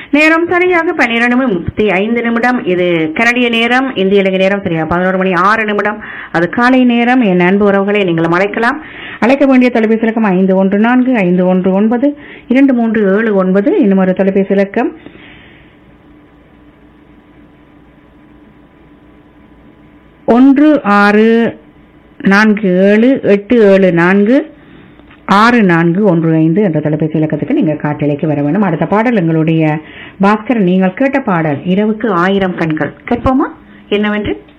நேரம் சரியாக பன்னிரண்டு மணி முப்பத்தி ஐந்து நிமிடம் இது கனடிய நேரம் இந்திய இலங்கை நேரம் சரியா பதினோரு மணி ஆறு நிமிடம் அது காலை நேரம் என் அன்பு உறவுகளை நீங்கள் அழைக்கலாம் அழைக்க வேண்டிய தொலைபேசி இலக்கம் ஐந்து ஒன்று நான்கு ஐந்து ஒன்று ஒன்பது இரண்டு மூன்று ஏழு ஒன்பது இன்னும் ஒரு தொலைபேசி இலக்கம் ஒன்று ஆறு நான்கு ஏழு எட்டு ஏழு நான்கு ஆறு நான்கு ஒன்று ஐந்து என்ற தொலைபேசி இலக்கத்துக்கு நீங்கள் காட்டிலைக்கு வர வேண்டும் அடுத்த பாடல் எங்களுடைய பாஸ்கர் நீங்கள் கேட்ட பாடல் இரவுக்கு ஆயிரம் கண்கள் கேட்போமா என்னவென்று